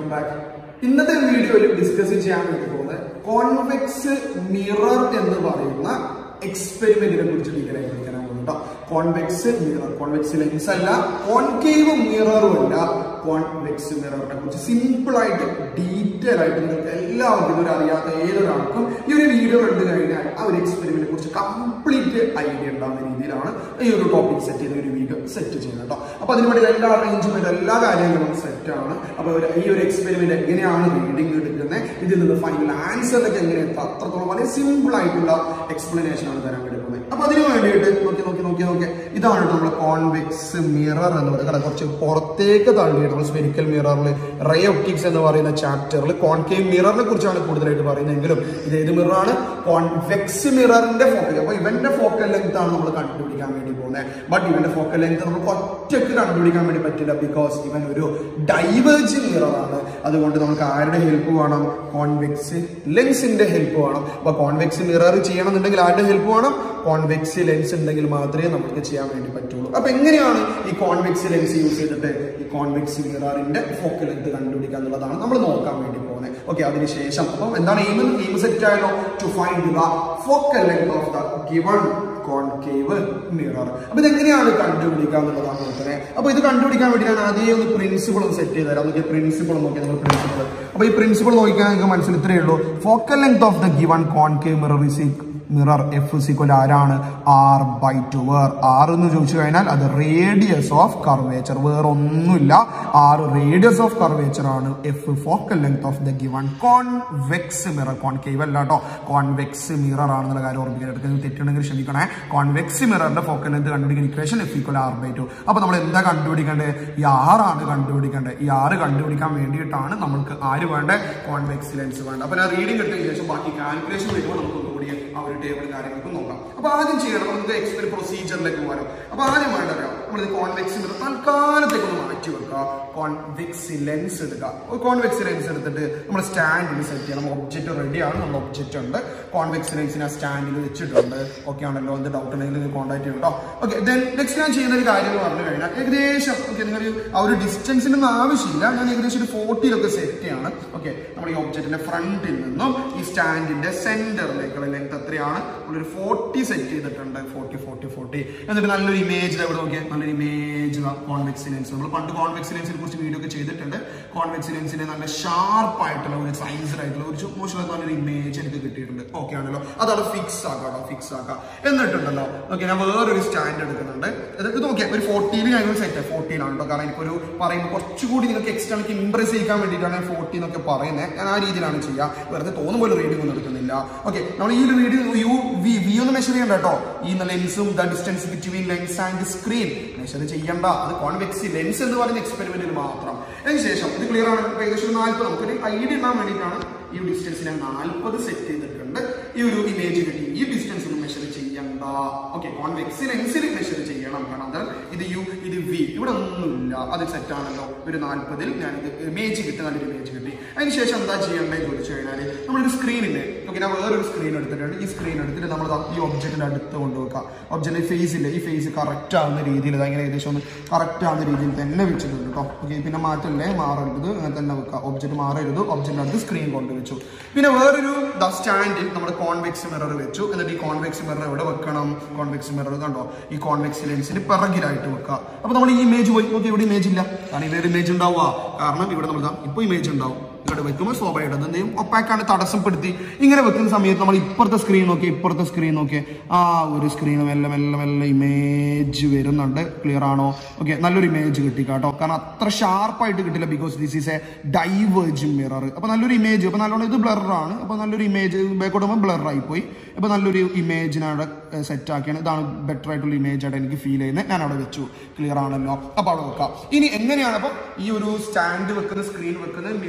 Welcome back ഇന്നത്തെ വീഡിയോയിൽ discuss ചെയ്യാൻ വേണ്ടി പോകുന്നത് കോൺവെക്സ് മിറർ എന്ന് പറയുന്ന എക്സ്പെരിമെന്റിനെ കുറിച്ച് ഡീറ്റെയിൽ ആയി പഠിക്കാൻ പോകുന്നു കേട്ടോ കോൺവെക്സ് മിറർ കോൺവെക്സ് ലെൻസ് അല്ല കോൺകേവ് മിററും അല്ല കോൺവെക്സ് മിററിനെ കുറിച്ച് സിമ്പിൾ ആയിട്ട് ഡീറ്റെയിൽ ആയിട്ട് നിങ്ങൾക്ക് എല്ലാവർക്കും ഇതൊരു അറിയാത്ത ഏതൊരാൾക്കും ഈ ഒരു വീഡിയോ കണ്ടു കഴിഞ്ഞാൽ ആ ഒരു എക്സ്പെരിമെന്റിനെ കുറിച്ച് കംപ്ലീറ്റ് ഐഡിയ ഉണ്ടാകുന്ന രീതിയിലാണ് ഈ ഒരു ടോപ്പിക് സെറ്റ് ചെയ്ത ഒരു വീഡിയോ സെറ്റ് ചെയ്യുന്നത് കേട്ടോ അപ്പൊ അതിന് വേണ്ടി എല്ലാ അറേഞ്ച്മെന്റ് എല്ലാ കാര്യങ്ങളും സെറ്റ് ആണ് അപ്പൊ ഒരു- ഈ ഒരു എക്സ്പെരിമെന്റ് എങ്ങനെയാണ് റീഡിംഗ് എടുക്കുന്നത് ഇതിൽ നിന്ന് ഫൈനൽ ആൻസറിലേക്ക് എങ്ങനെ എത്താം അത്രത്തോളം വളരെ സിമ്പിൾ ആയിട്ടുള്ള എക്സ്പ്ലനേഷൻ ആണ് തരാൻ വേണ്ടി പോകുന്നത് അപ്പൊ അതിന് വേണ്ടിയിട്ട് നോക്കി നോക്കി നോക്കി നോക്കി ഇതാണ് നമ്മുടെ കോൺവെക്സ് മിറർ എന്ന് പറയുന്നത് കാരണം കുറച്ച് പുറത്തേക്ക് തള്ളിയിട്ട് നമ്മൾ സ്പെരിക്കൽ മിററിൽ റേ ഒപ്റ്റിക്സ് എന്ന് പറയുന്ന ചാപ്റ്ററിൽ കോൺകേവ് മിററിനെ കുറിച്ചാണ് കൂടുതലായിട്ട് പറയുന്നതെങ്കിലും ഇത് ഏത് മിററാണ് കോൺവെക്സ് മിററിന്റെ ഫോക്കൽ അപ്പൊ ഇവന്റെ ഫോക്കൽ ലെങ്ത് ആണ് നമ്മൾ കണ്ടുപിടിക്കാൻ വേണ്ടി പോകുന്നത് ബട്ട് ഇവന്റെ ഫോക്കൽ ലെങ്ത് നമുക്ക് ഒറ്റയ്ക്ക് കണ്ടുപിടിക്കാൻ വേണ്ടി പറ്റില്ല ബിക്കോസ് ഇവൻ ഒരു ഡൈവേർജിങ് മിറർ ആണ് അതുകൊണ്ട് നമുക്ക് ആരുടെ ഹെൽപ്പ് വേണം കോൺവെക്സ് ലെൻസിന്റെ ഹെൽപ്പ് വേണം അപ്പൊ കോൺവെക്സ് മിറർ ചെയ്യണമെന്നുണ്ടെങ്കിൽ ആരുടെ ഹെൽപ്പ് വേണം കോൺവെക്സ് ലെൻസ് ഉണ്ടെങ്കിൽ മാത്രമേ നമുക്ക് ചെയ്യാൻ വേണ്ടി പറ്റുള്ളൂ അപ്പൊ എങ്ങനെയാണ് ഈ കോൺവെക്സ് ലെൻസ് യൂസ് ചെയ്തിട്ട് ഈ കോൺവെക്സ് മിററിന്റെ ഫോക്കൽ ലെങ്ത് കണ്ടുപിടിക്കുക എന്നുള്ളതാണ് നമ്മൾ നോക്കാൻ വേണ്ടി പോകുന്നത് ഓക്കെ അതിനുശേഷം അപ്പം എന്താണ് എയിം എയിം സെറ്റ് ആയാലോ to find the focal length of the given concave mirror അപ്പൊ ഇതെങ്ങനെയാണ് കണ്ടുപിടിക്കുക എന്നുള്ളതാണ് നോക്കുന്നത് അപ്പൊ ഇത് കണ്ടുപിടിക്കാൻ വേണ്ടി ഞാൻ ആദ്യം ഒന്ന് പ്രിൻസിപ്പിൾ ഒന്ന് സെറ്റ് ചെയ്ത് തരാം നോക്കിയ പ്രിൻസിപ്പിൾ നോക്കിയാൽ നിങ്ങൾ പ്രിൻസിപ്പിൾ അപ്പൊ ഈ പ്രിൻസിപ്പിൾ നോക്കിയാൽ നിങ്ങൾക്ക് മനസ്സിൽ ഇത്രയേ ഉള്ളൂ focal length of the given concave mirror is mirror F equal ആരാണ് R by two where R എന്ന് ചോദിച്ചു കഴിഞ്ഞാൽ അത് റേഡിയസ് ഓഫ് കർവേച്ചർ വേറെ ഒന്നുമില്ല ആർ റേഡിയസ് ഓഫ് കർവേച്ചർ ആണ് F focal length of the given convex mirror concave അല്ല കേട്ടോ കോൺവെക്സ് മിറർ ആണെന്നുള്ള കാര്യം ഓർമ്മിക്കാൻ എടുക്കുന്നത് തെറ്റുണ്ടെങ്കിൽ ക്ഷമിക്കണേ കോൺവെക്സ് മിററിന്റെ ഫോക്കൽ ലെങ്ത് കണ്ടുപിടിക്കുന്ന equation F equal R by two അപ്പൊ നമ്മൾ എന്താ കണ്ടുപിടിക്കേണ്ടത് ഈ ആറാണ് കണ്ടുപിടിക്കേണ്ടത് ഈ ആറ് കണ്ടുപിടിക്കാൻ വേണ്ടിയിട്ടാണ് നമുക്ക് ആര് വേണ്ട കോൺവെക്സ് ലെൻസ് വേണ്ട അപ്പൊ ഞാൻ റീഡിംഗ് എടുത്തതിന് ശേഷം ബാക്കി കാൽക്കുലേഷൻ വരുമ്പോൾ നമുക്ക് ഒന്നുകൂടി ആ ഒരു ടേബിൾ കാര്യങ്ങൾക്ക് നോക്കാം അപ്പൊ ആദ്യം ചെയ്യണം നമുക്ക് എക്സ്പെരി പ്രൊസീജിയറിലേക്ക് പോകാം അപ്പൊ ആദ്യം വേണ്ട നമ്മൾ കോൺവെക്സ് മിറർ തൽക്കാലത്തേക്ക് ഒന്ന് മാറ്റി വെക്കുക കോൺവെക്സ് ലെൻസ് എടുക്കുക കോൺവെക്സ് ലെൻസ് എടുത്തിട്ട് നമ്മൾ സ്റ്റാൻഡിൽ സെറ്റ് ചെയ്യണം ഒബ്ജക്റ്റ് റെഡിയാണ് നമ്മൾ ഒബ്ജക്റ്റ് ഉണ്ട് കോൺവെക്സ് ലെൻസിനെ ആ സ്റ്റാൻഡിൽ വെച്ചിട്ടുണ്ട് ഓക്കെ ആണല്ലോ എന്ത് ഡൗട്ട് ഉണ്ടെങ്കിൽ നിങ്ങൾ കോൺടാക്ട് ചെയ്യും കേട്ടോ ഓക്കെ ദെൻ നെക്സ്റ്റ് ഞാൻ ചെയ്യുന്ന ഒരു കാര്യം എന്ന് പറഞ്ഞു കഴിഞ്ഞാൽ ഏകദേശം ഓക്കെ നിങ്ങൾ ആ ഒരു ഡിസ്റ്റൻസിനൊന്നും ആവശ്യമില്ല ഞാൻ ഏകദേശം ഒരു ഫോർട്ടിയിലൊക്കെ സെറ്റ് ചെയ്യാണ് ഓക്കെ നമ്മൾ ഈ ഒബ്ജക്റ്റിന്റെ ഫ്രണ്ടിൽ നിന്നും ഈ സ്റ്റാൻഡിന്റെ സെന്ററിലേക്കുള്ള ലെങ്ത് എത്രയാണ് നമ്മളൊരു ഫോർട്ടി സെറ്റ് ചെയ്തിട്ടുണ്ട് ഫോർട്ടി ഫോർട്ടി ഫോർട്ടി എന്നിട്ട് നല്ലൊരു ഇമേജ് ഇവിടെ നോക്കിയാൽ നല്ലൊരു ഇമേജ് കോൺവെക്സ് ലെൻസ് നമ്മൾ പണ്ട് കോൺവെക്സ് ലെൻസിനെ കുറിച്ച് വീഡിയോ ഒക്കെ ചെയ്തിട്ടുണ്ട് കോൺവെക്സ് ലെൻസിനെ നല്ല ഷാർപ്പ് ആയിട്ടുള്ള ഒരു സൈൻസ്ഡ് ആയിട്ടുള്ള ഒരു മോശം നല്ലൊരു ഇമേജ് എനിക്ക് കിട്ടിയിട്ടുണ്ട് ഓക്കെ ആണല്ലോ അതവിടെ ഫിക്സ് ആക്കാം ഫിക്സ് ആക്കാം എന്നിട്ടുണ്ടല്ലോ ഓക്കെ ഞാൻ വേറൊരു സ്റ്റാൻഡ് എടുക്കുന്നുണ്ട് ഇത് ഇത് നോക്കിയാൽ ഒരു ഫോർട്ടിയിൽ ഞാൻ ഒരു സെറ്റ് ഫോർട്ടീനാണ് കേട്ടോ കാരണം എനിക്കൊരു പറയുമ്പോൾ കുറച്ചുകൂടി നിങ്ങൾക്ക് എക്സ്ട്രാ എനിക്ക് ഇംപ്രസ് ചെയ്യിക്കാൻ വേണ്ടിയിട്ടാണ് ഞാൻ ഫോർട്ടി എന്നൊക്കെ പറയുന്നത് ഞാൻ ആ രീതിയിലാണ് ചെയ്യുക വെറുതെ തോന്നുമ്പോൾ റീഡിംഗ് ഒന്നും എടുക്കുന്നില്ല ഓക്കെ നമ്മൾ ഈ ഒരു റീഡിംഗ് യു വി വി ഒന്ന് മെഷർ ചെയ്യണ്ട കേട്ടോ ഈ ലെൻസും the distance between lens and screen measure ചെയ്യണ്ട അത് കോൺവെക്സി ലെൻസ് എന്ന് പറയുന്ന എക്സ്പെരിമെന്റിൽ മാത്രം അതിനുശേഷം ഇത് ക്ലിയർ ആണ് ഇപ്പൊ ഏകദേശം നാൽപ്പത് നമുക്കൊരു ഐഡിയ ഉണ്ടാകാൻ വേണ്ടിയിട്ടാണ് ഈ ഡിസ്റ്റൻസ് ഞാൻ നാൽപ്പത് സെറ്റ് ചെയ്തിട്ടുണ്ട് ഈ ഒരു ഇമേജ് കിട്ടി ഈ ഡിസ്റ്റൻസിൽ മെഷർ ചെയ്യണ്ട ഓക്കെ കോൺവെക്സ് ലെൻസിൽ മെഷർ ചെയ്യണം കാരണം അത് ഇത് യു ഇത് വി ഇവിടെ ഒന്നുമില്ല അത് സെറ്റ് ആണല്ലോ ഒരു നാൽപ്പതിൽ ഞാൻ ഇത് ഇമേജ് കിട്ടി നല്ലൊരു ഇമേജ് കിട്ടി അതിനുശേഷം എന്താ ചെയ്യേണ്ടത് ചോദിച്ചു കഴിഞ്ഞാൽ നമ്മളൊരു സ്ക്രീനിൽ ഓക്കെ ഞാൻ വേറൊരു സ്ക്രീൻ എടുത്തിട്ടുണ്ട് ഈ സ്ക്രീൻ എടുത്തിട്ട് നമ്മൾ ദാ ഈ ഒബ്ജക്റ്റിന്റെ അടുത്ത് കൊണ്ടുവെക്കുക ഒബ്ജക്റ്റിന്റെ ഫേസ് ഇല്ല ഈ ഫേസ് കറക്റ്റ് ആവുന്ന രീതിയിൽ ഇങ്ങനെ ഏകദേശം ഒന്ന് കറക്റ്റ് ആവുന്ന രീതിയിൽ തന്നെ വെച്ചിട്ടുണ്ട് കേട്ടോ ഓക്കെ പിന്നെ മാറ്റല്ലേ മാറരുത് അങ്ങനെ തന്നെ വെക്കുക ഒബ്ജക്റ്റ് മാറരുത് ഒബ്ജക്റ്റിന്റെ അടുത്ത് സ്ക്രീൻ കൊണ്ടുവച്ചു പിന്നെ വേറൊരു ദ സ്റ്റാൻഡിൽ നമ്മൾ കോൺവെക്സ് മിറർ വെച്ചു എന്നിട്ട് ഈ കോൺവെക്സ് മിറർ എവിടെ വെക്കണം കോൺവെക്സ് മിറർ കണ്ടോ ഈ കോൺവെക്സ് ലെൻസിന് പിറകിലായിട്ട് വെക്കുക അപ്പൊ നമ്മൾ ഈ ഇമേജ് പോയി നോക്കി ഇവിടെ ഇമേജ് ഇല്ല കാരണം ഇവിടെ ഇമേജ് ഉണ്ടാവുക കാരണം ഇവിടെ നമ്മൾ ഇപ്പൊ ഇമേജ് ഉണ്ടാവും ഇവിടെ വെക്കുമ്പോൾ സ്വാഭാവികമായിട്ട് എന്ത് ചെയ്യും ഒപ്പാക്കാണ് തടസ്സപ്പെടുത്തി ഇങ്ങനെ വെക്കുന്ന സമയത്ത് നമ്മൾ ഇപ്പുറത്തെ സ്ക്രീൻ നോക്കി ഇപ്പുറത്തെ സ്ക്രീൻ നോക്കി ആ ഒരു സ്ക്രീൻ മെല്ലെ മെല്ലെ മെല്ലെ ഇമേജ് വരുന്നുണ്ട് ക്ലിയർ ആണോ ഓക്കെ നല്ലൊരു ഇമേജ് കിട്ടി കേട്ടോ കാരണം അത്ര ഷാർപ്പായിട്ട് കിട്ടില്ല because this is a diverge mirror അപ്പൊ നല്ലൊരു ഇമേജ് അപ്പൊ നല്ലോണം ഇത് ബ്ലറാണ് അപ്പൊ നല്ലൊരു ഇമേജ് ബാക്കോട്ട് പോകുമ്പോൾ ബ്ലർ ആയി പോയി അപ്പൊ നല്ലൊരു ഇമേജിനവിടെ സെറ്റ് ആക്കിയാണ് ഇതാണ് ബെറ്റർ ആയിട്ടുള്ള ഇമേജ് ആയിട്ട് എനിക്ക് ഫീൽ ചെയ്യുന്നത് ഞാൻ അവിടെ വെച്ചു ക്ലിയർ ആണല്ലോ അപ്പൊ അവിടെ വെക്കാം ഇനി എങ്ങനെയാണ് അപ്പൊ ഈ ഒരു സ്റ്റാൻഡ് വെക്കുന്ന സ്ക്രീൻ വെക്കുന്ന മിററിൽ നമ്മൾ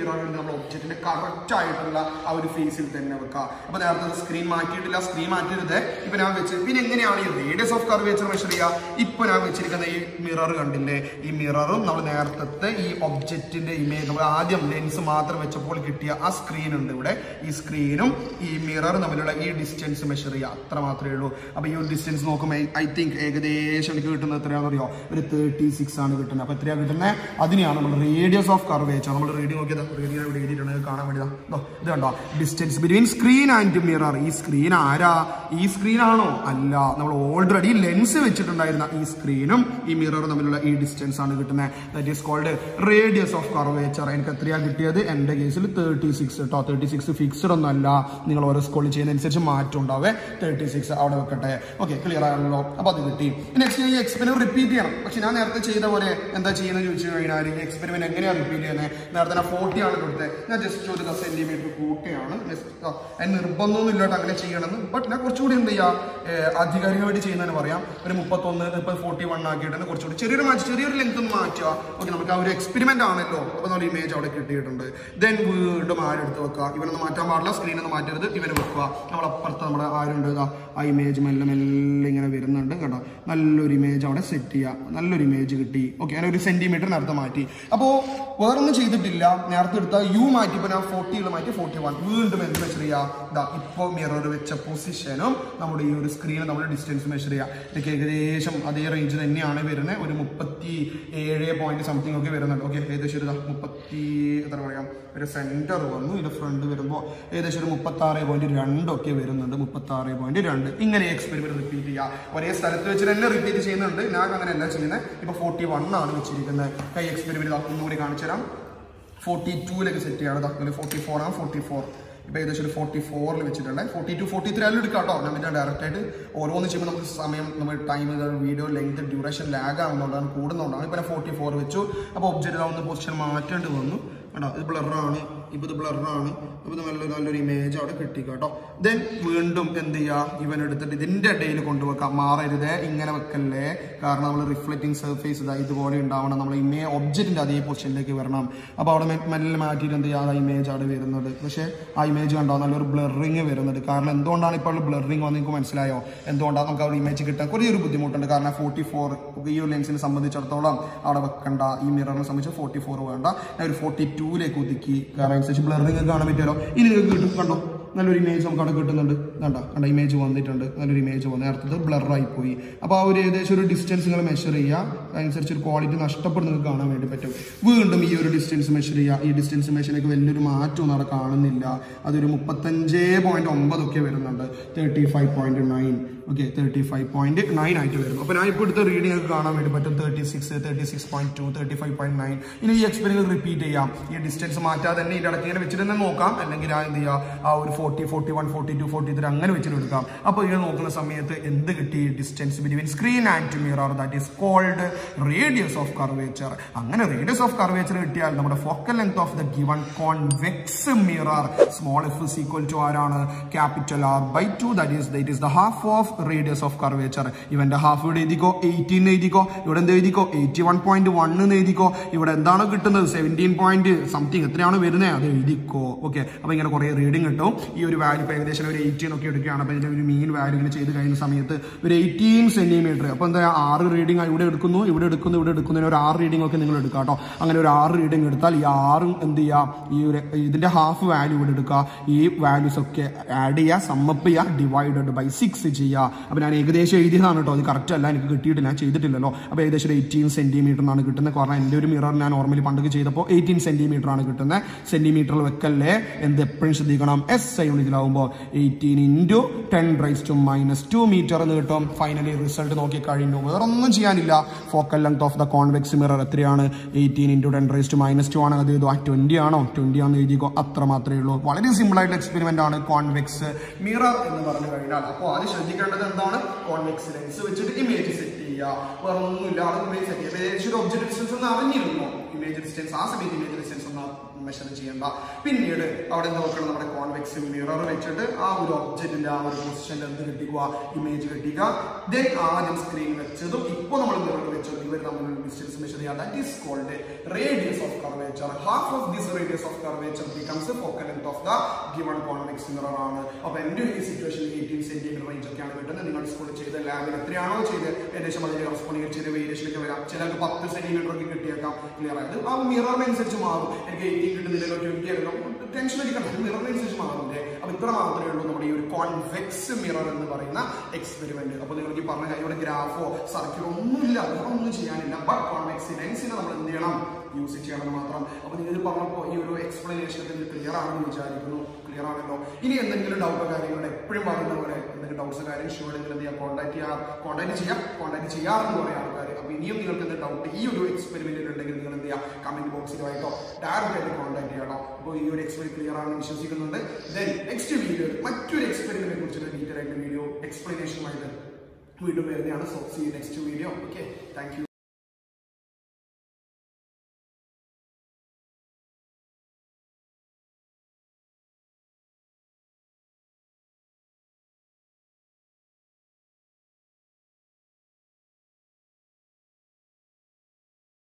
നമ്മൾ ഒബ്ജക്റ്റിന്റെ കറക്റ്റ് ആയിട്ടുള്ള ആ ഒരു ഫേസിൽ തന്നെ വെക്കുക അപ്പൊ നേരത്തെ സ്ക്രീൻ മാറ്റിയിട്ടില്ല സ്ക്രീൻ മാറ്റരുത് ഇപ്പൊ ഞാൻ വെച്ച് പിന്നെ എങ്ങനെയാണ് ഈ റേഡിയസ് ഓഫ് കർവേച്ചർ മെഷർ ചെയ്യുക ഇപ്പൊ ഞാൻ വെച്ചിരിക്കുന്ന ഈ മിറർ കണ്ടില്ലേ ഈ മിററും നമ്മൾ നേരത്തെ ഈ ഒബ്ജക്റ്റിന്റെ ഇമേജ് നമ്മൾ ആദ്യം ലെൻസ് മാത്രം വെച്ചപ്പോൾ കിട്ടിയ ആ സ്ക്രീൻ ഉണ്ട് ഇവിടെ ഈ സ്ക്രീനും ഈ മിറർ തമ്മിലുള്ള ഈ ഡിസ്റ്റൻസ് മെഷർ ചെയ്യുക അത്ര മാത്രമേ ഉള്ളൂ അപ്പൊ ഈ ഒരു ഡിസ്റ്റൻസ് നോക്കുമ്പോൾ ഐ തിങ്ക് ഏകദേശം എനിക്ക് കിട്ടുന്നത് എത്രയാണെന്ന് അറിയോ ഒരു തേർട്ടി സിക്സ് ആണ് കിട്ടുന്നത് അപ്പൊ എത്രയാണ് കിട്ടുന്നത് അതിനെയാണ് നമ്മൾ റേഡിയസ് ഓഫ് കർവേച്ചർ നമ്മൾ റേഡിയോ നോക്കിയത് റേഡിയോ ഇവിടെ എഴുതിയിട്ടുണ്ട് കാണാൻ വേണ്ടി ദാ. ദോ, ഇത് കണ്ടോ distance between screen and mirror ഈ സ്ക്രീൻ ആരാ ഈ സ്ക്രീൻ ആണോ അല്ല നമ്മൾ ഓൾറെഡി ലെൻസ് വെച്ചിട്ടുണ്ടായിരുന്ന ഈ സ്ക്രീനും ഈ മിററും തമ്മിലുള്ള ഈ ഡിസ്റ്റൻസ് ആണ് കിട്ടുന്നത് that is called radius of curvature എനിക്ക് എത്രയാണ് കിട്ടിയത് എൻ്റെ കേസിൽ തേർട്ടി സിക്സ് കേട്ടോ തേർട്ടി സിക്സ് ഫിക്സ്ഡ് ഒന്നല്ല നിങ്ങൾ ഓരോ സ്കൂളിൽ ചെയ്യുന്നതനുസരിച്ച് മാറ്റം ഉണ്ടാവേ തേർട്ടി സിക്സ് അവിടെ വെക്കട്ടെ ഓക്കെ ക്ലിയർ ആണല്ലോ അപ്പോൾ അത് കിട്ടി നെക്സ്റ്റ് ഈ എക്സ്പെരിമെന്റ് റിപ്പീറ്റ് ചെയ്യണം പക്ഷെ ഞാൻ നേരത്തെ ചെയ്ത പോലെ എന്താ ചെയ്യുന്നത് ചോദിച്ചു കഴിഞ്ഞാൽ ഈ എക്സ്പെരിമെന്റ് എങ്ങനെയാണ് റിപ്പീറ്റ് ചെയ്യുന്നത് നേരത്തെ ഞാൻ ഫോർട്ടി ആണ് കൊടുത്തത് ഞാൻ ജസ്റ്റ് ഒരു സെന്റിമീറ്റർ കൂട്ടുകയാണ് Just, ആ, അതിന് നിർബന്ധമൊന്നും ഇല്ലാട്ട് അങ്ങനെ ചെയ്യണമെന്ന് ബട്ട് ഞാൻ കുറച്ചുകൂടി എന്ത് ചെയ്യാം ഏഹ്, ആധികാരികമായിട്ട് ചെയ്യുന്നതിന് പറയാം ഒരു മുപ്പത്തൊന്ന് മുപ്പത് ഫോർട്ടി വൺ ആക്കിയിട്ട് കുറച്ചുകൂടി ചെറിയൊരു മാറ്റി ചെറിയൊരു ലെങ്ത് ഒന്ന് മാറ്റുക ഓക്കെ നമുക്ക് ആ ഒരു എക്സ്പെരിമെന്റ് ആണല്ലോ അപ്പോൾ നമ്മൾ ഇമേജ് അവിടെ കിട്ടിയിട്ടുണ്ട് ദെൻ വീണ്ടും ആരെടുത്ത് വെക്കുക ഇവനൊന്ന് മാറ്റാൻ പാടില്ല സ്ക്രീൻ ഒന്ന് മാറ്റരുത് ഇവനെ വെക്കുക നമ്മൾ അപ്പുറത്ത് നമ്മുടെ ആരുണ്ട് ഇതാ ആ ഇമേജ് മെല്ലെ മെല്ലെ ഇങ്ങനെ വരുന്നുണ്ട് കേട്ടോ നല്ലൊരു ഇമേജ് അവിടെ സെറ്റ് ചെയ്യുക നല്ലൊരു ഇമേജ് കിട്ടി ഓക്കെ അങ്ങനെ ഒരു സെന്റിമീറ്റർ നേരത്തെ മാറ്റി അപ്പോൾ വേറൊന്നും ചെയ്തിട്ടില്ല നേരത്തെ എടുത്ത യു മാറ്റിയപ്പോൾ ഞാൻ ഫോർട്ടിയിൽ മാറ്റി ഫോർട്ടി വൺ വീണ്ടും എന്ത് മെഷർ ചെയ്യുക ഇതാ ഇപ്പോൾ മിറർ വെച്ച പൊസിഷനും നമ്മുടെ ഈ ഒരു സ്ക്രീനും നമ്മുടെ ഡിസ്റ്റൻസ് മെഷർ ചെയ്യുക ഇതൊക്കെ ഏകദേശം അതേ റേഞ്ച് തന്നെയാണ് വരുന്നത് ഒരു മുപ്പത്തി ഏഴ് പോയിന്റ് സംതിങ് ഒക്കെ വരുന്നുണ്ട് ഓക്കെ ഏകദേശം ഒരു ഇതാ മുപ്പത്തി എത്ര പറയാം ഒരു സെന്റർ വന്നു ഇതിന്റെ ഫ്രണ്ട് വരുമ്പോൾ ഏകദേശം ഒരു മുപ്പത്തി ആറ് പോയിന്റ് രണ്ടൊക്കെ വരുന്നുണ്ട് മുപ്പത്തി ആറ് പോയിന്റ് രണ്ട് ഇങ്ങനെ എക്സ്പെരിമെന്റ് റിപ്പീറ്റ് ചെയ്യുക ഒരേ സ്ഥലത്ത് വെച്ച് തന്നെ റിപ്പീറ്റ് ചെയ്യുന്നുണ്ട് ഞാൻ അങ്ങനെ അല്ല ചെയ്യുന്നത് ഇപ്പൊ ഫോർട്ടി വൺ ആണ് വെച്ചിരിക്കുന്നത് കൈ എക്സ്പെരിമെന്റ് ഒന്നുകൂടി കാണിച്ചു തരാം ഫോർട്ടി ടൂലേക്ക് സെറ്റ് ചെയ്യാണ് അതുപോലെ ഫോർട്ടി ഫോർ ആണ് ഫോർട്ടി ഫോർ ഇപ്പൊ ഏകദേശം ഒരു ഫോർട്ടി ഫോറിൽ വെച്ചിട്ടുണ്ട് ഫോർട്ടി ടു ഫോർട്ടി ത്രീ ആയാലും എടുക്കാം കേട്ടോ ഞാൻ പിന്നെ ഡയറക്റ്റ് ആയിട്ട് ഓരോന്ന് ചെയ്യുമ്പോൾ നമുക്ക് സമയം നമ്മൾ time video length duration lag ആവുന്നതുകൊണ്ടാണ് കൂടുന്നതുകൊണ്ടാണ് ഇപ്പൊ ഞാൻ ഫോർട്ടി ഫോർ വെച്ചു അപ്പോൾ ഒബ്ജക്റ്റ് ഒന്ന് പൊസിഷൻ മാറ്റേണ്ടി വന്നു കേട്ടോ ഇത് ബ്ലറാണ് ഇപ്പൊ ഇത് ബ്ലറാണ് അപ്പൊ ഇത് നല്ലൊരു നല്ലൊരു ഇമേജ് അവിടെ കിട്ടി കേട്ടോ ദെൻ വീണ്ടും എന്ത് ചെയ്യുക ഇവൻ എടുത്തിട്ട് ഇതിന്റെ ഇടയിൽ കൊണ്ടുവെക്കാം മാറരുത് ഇങ്ങനെ വെക്കല്ലേ കാരണം നമ്മൾ റിഫ്ലക്റ്റിംഗ് സർഫേസ് ഇതാ ഇതുപോലെ ഉണ്ടാവണം നമ്മൾ ഇമേ ഒബ്ജക്റ്റിന്റെ അതേ പൊസിഷനിലേക്ക് വരണം അപ്പോൾ അവിടെ മെ- മെല്ലെ മാറ്റിയിട്ട് എന്ത് ചെയ്യുക ആ ഇമേജ് അവിടെ വരുന്നുണ്ട് പക്ഷേ ആ ഇമേജ് കണ്ടോ നല്ലൊരു ബ്ലറിങ് വരുന്നുണ്ട് കാരണം എന്തുകൊണ്ടാണ് ഇപ്പോൾ ബ്ലറിങ് വന്ന് നിങ്ങൾക്ക് മനസ്സിലായോ എന്തുകൊണ്ടാണ് നമുക്ക് അവിടെ ഇമേജ് കിട്ടാൻ കുറേ ഒരു ബുദ്ധിമുട്ടുണ്ട് കാരണം ഫോർട്ടി ഫോർ ഈ ഒരു ലെൻസിനെ സംബന്ധിച്ചിടത്തോളം അവിടെ വെക്കണ്ട ഈ മിററിനെ സംബന്ധിച്ച് ഫോർട്ടി ഫോർ വേണ്ട ഞാൻ ഒരു ഫോർട്ടി ടൂലേക്ക് ഒതുക്കി കാരണം അനുസരിച്ച് ബ്ലറിങ് കാണാൻ പറ്റുമല്ലോ ഇനി നിങ്ങൾക്ക് കിട്ടും കണ്ടോ നല്ലൊരു ഇമേജ് നമുക്ക് അവിടെ കിട്ടുന്നുണ്ട് കണ്ടോ കണ്ട ഇമേജ് വന്നിട്ടുണ്ട് നല്ലൊരു ഇമേജ് വന്നു നേരത്തെ ബ്ലറായി പോയി അപ്പോൾ ആ ഒരു ഏകദേശം ഒരു ഡിസ്റ്റൻസ് നിങ്ങൾ മെഷർ ചെയ്യുക അതനുസരിച്ച് ഒരു ക്വാളിറ്റി നഷ്ടപ്പെടുന്നത് നിങ്ങൾക്ക് കാണാൻ വേണ്ടി പറ്റും വീണ്ടും ഈ ഒരു ഡിസ്റ്റൻസ് മെഷർ ചെയ്യുക ഈ ഡിസ്റ്റൻസ് മെഷറിലേക്ക് വലിയൊരു മാറ്റമൊന്നും അവിടെ കാണുന്നില്ല അതൊരു മുപ്പത്തഞ്ച് പോയിന്റ് ഒമ്പതൊക്കെ വരുന്നുണ്ട് thirty five point nine okay thirty five point nine ആയിട്ട് വരുന്നു അപ്പോൾ ഞാൻ ഇപ്പോൾ എടുത്ത റീഡിംഗ് ഒക്കെ കാണാൻ വേണ്ടി പറ്റും thirty six thirty six point two thirty five point nine ഇനി ഈ എക്സ്പെരിമെന്റ് റിപ്പീറ്റ് ചെയ്യാം ഈ ഡിസ്റ്റൻസ് മാറ്റാതെ തന്നെ ഇതിന്റെ ഇടയ്ക്ക് ഇങ്ങനെ വെച്ചിട്ട് തന്നെ നോക്കാം അല്ലെങ്കിൽ ഞാൻ എന്ത് ചെയ്യുക ആ ഒരു forty forty one forty two forty three അങ്ങനെ വെച്ചിട്ട് എടുക്കാം അപ്പോൾ ഇങ്ങനെ നോക്കുന്ന സമയത്ത് എന്ത് കിട്ടി distance between screen and mirror that is called radius of curvature അങ്ങനെ റേഡിയസ് ഓഫ് കർവേച്ചർ കിട്ടിയാൽ നമ്മുടെ focal length of the given convex mirror small F is equal to ആരാണ് capital R by two that is that is the half of radius of curvature ഇവന്റെ half ഇവിടെ എഴുതിക്കോ eighteen എഴുതിക്കോ ഇവിടെ എന്ത് എഴുതിക്കോ എയ്റ്റി വൺ പോയിന്റ് വൺ എന്ന് എഴുതിക്കോ ഇവിടെ എന്താണ് കിട്ടുന്നത് സെവൻറ്റീൻ പോയിന്റ് സംതിങ് എത്രയാണ് വരുന്നത് അത് എഴുതിക്കോ ഓക്കെ അപ്പൊ ഇങ്ങനെ കുറെ റീഡിംഗ് കിട്ടും ഈ ഒരു വാല്യൂ ഇപ്പൊ ഏകദേശം ഒരു എയ്റ്റീൻ ഒക്കെ എടുക്കുകയാണ് അപ്പൊ ഇതിന്റെ ഒരു മീൻ വാല്യൂ ഇങ്ങനെ ചെയ്ത് കഴിയുന്ന സമയത്ത് ഒരു എയ്റ്റീൻ സെന്റിമീറ്റർ അപ്പൊ എന്താ ആറ് റീഡിംഗ് ഇവിടെ എടുക്കുന്നു ഇവിടെ എടുക്കുന്നു ഇവിടെ എടുക്കുന്നതിന് ഒരു ആറ് റീഡിംഗ് ഒക്കെ നിങ്ങൾ എടുക്കുക കേട്ടോ അങ്ങനെ ഒരു ആറ് റീഡിംഗ് എടുത്താൽ ഈ ആറും എന്ത് ചെയ്യുക ഈ ഒരു ഇതിന്റെ ഹാഫ് വാല്യൂ ഇവിടെ എടുക്കുക ഈ വാല്യൂസ് ഒക്കെ ആഡ് ചെയ്യുക സമ്മപ്പ് ചെയ്യുക ഡിവൈഡഡ് ബൈ സിക്സ് ചെയ്യുക അപ്പൊ ഞാൻ ഏകദേശം എഴുതിയതാണ് കേട്ടോ അത് കറക്റ്റ് അല്ല എനിക്ക് കിട്ടിയിട്ടില്ല ഞാൻ ചെയ്തിട്ടില്ലല്ലോ അപ്പൊ ഏകദേശം ഒരു എയ്റ്റീൻ സെന്റിമീറ്റർ ആണ് കിട്ടുന്നത് കാരണം എൻ്റെ ഒരു മിറർ ഞാൻ നോർമലി പണ്ടൊക്കെ ചെയ്തപ്പോൾ എയ്റ്റീൻ സെന്റിമീറ്റർ ആണ് കിട്ടുന്നത് സെന്റിമീറ്ററിൽ വെക്കല്ലേ എന്ത് എപ്പോഴും ശ്രദ്ധിക്കണം എസ് ഐ യൂണിറ്റിലാവുമ്പോൾ eighteen into ten raise to minus two meter എന്ന് കിട്ടും ഫൈനലി റിസൾട്ട് നോക്കി കഴിഞ്ഞു വേറെ ഒന്നും ചെയ്യാനില്ല focal length of the convex mirror എത്രയാണ് eighteen into ten raise to minus two ആണ് അത് ചെയ്തു ആ ട്വന്റി ആണോ ട്വന്റി ആണെന്ന് എഴുതിക്കോ അത്ര മാത്രമേ ഉള്ളൂ വളരെ സിമ്പിൾ ആയിട്ടുള്ള എക്സ്പെരിമെന്റ് ആണ് കോൺവെക്സ് മിറർ എന്ന് പറഞ്ഞു കഴിഞ്ഞാൽ അപ്പോൾ അത് ശ്രദ്ധിക്കേണ്ടത് എന്താണ് കോൺവെക്സ് ലെൻസ് വെച്ചിട്ട് ഇമേജ് സെറ്റ് ചെയ്യുക വേറെ ഒന്നുമില്ല അത് ഇമേജ് സെറ്റ് ചെയ്യുക ഏകദേശം ഒരു ഒബ്ജക്ട് ഡിസ്റ്റൻസ് ഒന്ന് അറിഞ്ഞിരുന്നു ഇമേജ് ഡിസ്റ്റൻസ് ആ സമയത്ത് ഇമേജ് ഡിസ്റ്റൻസ് ഒന്ന് മെഷർ ചെയ്യേണ്ട പിന്നീട് അവിടെ നോക്കണം നമ്മുടെ കോൺവെക്സ് മിറർ വെച്ചിട്ട് ആ ഒരു ഒബ്ജക്റ്റിന്റെ ആ ഒരു പൊസിഷനിൽ എന്ത് കിട്ടിക്കുക ഇമേജ് കിട്ടിക്കുക ദെൻ ആദ്യം സ്ക്രീൻ വെച്ചതും ഇപ്പൊ നമ്മൾ മിറർ വെച്ചതും ഇവർ തമ്മിലുള്ള ഡിസ്റ്റൻസ് മെഷർ ചെയ്യുക that is called radius of curvature half of this radius of curvature becomes focal length of the given convex mirror ആണ് അപ്പൊ എന്റെ ഈ സിറ്റുവേഷനിൽ എയ്റ്റീൻ സെന്റിമീറ്റർ റേഞ്ച് ഒക്കെയാണ് കിട്ടുന്നത് നിങ്ങൾ സ്കൂളിൽ ചെയ്ത ലാബിൽ എത്രയാണോ ചെയ്ത് ഏകദേശം അതിന് കറസ്പോണ്ടിങ് ചെറിയ വേരിയേഷൻ ഒക്കെ വരാം ചിലർക്ക് പത്ത് സെന്റിമീറ്റർ ഒക്കെ കിട്ടിയേക്കാം ക്ലിയർ ആയത് ആ മിററിനനുസരിച്ച് മാറും എനിക്ക് എയ്റ്റീൻ കിട്ടുന്നില്ലല്ലോ ട്വന്റി ആയിരുന്നു ടെൻഷൻ അടിക്കണം മിററിനനുസരിച്ച് മാറുന്നില്ലേ അപ്പൊ ഇത്ര മാത്രമേ ഉള്ളൂ നമ്മുടെ ഈ ഒരു കോൺവെക്സ് മിറർ എന്ന് പറയുന്ന എക്സ്പെരിമെന്റ് അപ്പൊ നിങ്ങൾക്ക് ഈ പറഞ്ഞ കാര്യം ഇവിടെ ഗ്രാഫോ സർക്കിളോ ഒന്നുമില്ല വേറെ ഒന്നും ചെയ്യാനില്ല ബട്ട് കോൺവെക്സ് ലെൻസിനെ നമ്മൾ എന്ത് ചെയ്യണം യൂസ് ചെയ്യണം മാത്രം അപ്പൊ നിങ്ങൾ പറഞ്ഞപ്പോൾ ഈ ഒരു എക്സ്പ്ലനേഷൻ ഒക്കെ ക്ലിയർ ആണെന്ന് വിചാരിക്കുന്നു ക്ലിയർ ആണല്ലോ ഇനി എന്തെങ്കിലും ഡൗട്ടോ കാര്യങ്ങൾ എപ്പോഴും പറയുന്ന പോലെ എന്തെങ്കിലും ഡൗട്ട്സ് കാര്യം ഷുവർ നിങ്ങൾ എന്ത് ചെയ്യാം കോൺടാക്ട് ചെയ്യാം കോൺടാക്ട് ചെയ്യാം കോൺടാക്ട് ചെയ്യാറെന്ന് പറയാം ആൾക്കാർ അപ്പൊ ഇനിയും നിങ്ങൾക്ക് എന്ത് ഡൗട്ട് ഈ ഒരു എക്സ്പെരിമെന്റിൽ ഉണ്ടെങ്കിൽ നിങ്ങൾ എന്ത് ചെയ്യാം കമന്റ് ബോക്സിലായിട്ടോ ഡയറക്റ്റ് ആയിട്ട് കോൺടാക്ട് ചെയ്യണം അപ്പോൾ ഈ ഒരു എക്സ്പെരിമെന്റ് ക്ലിയർ ആണെന്ന് വിശ്വസിക്കുന്നുണ്ട് ദെൻ നെക്സ്റ്റ് വീഡിയോ മറ്റൊരു എക്സ്പെരിമെന്റിനെ കുറിച്ചുള്ള ഡീറ്റെയിൽ ആയിട്ട് വീഡിയോ എക്സ്പ്ലനേഷനുമായിട്ട് വീണ്ടും വരുന്നതാണ് so see next video okay thank U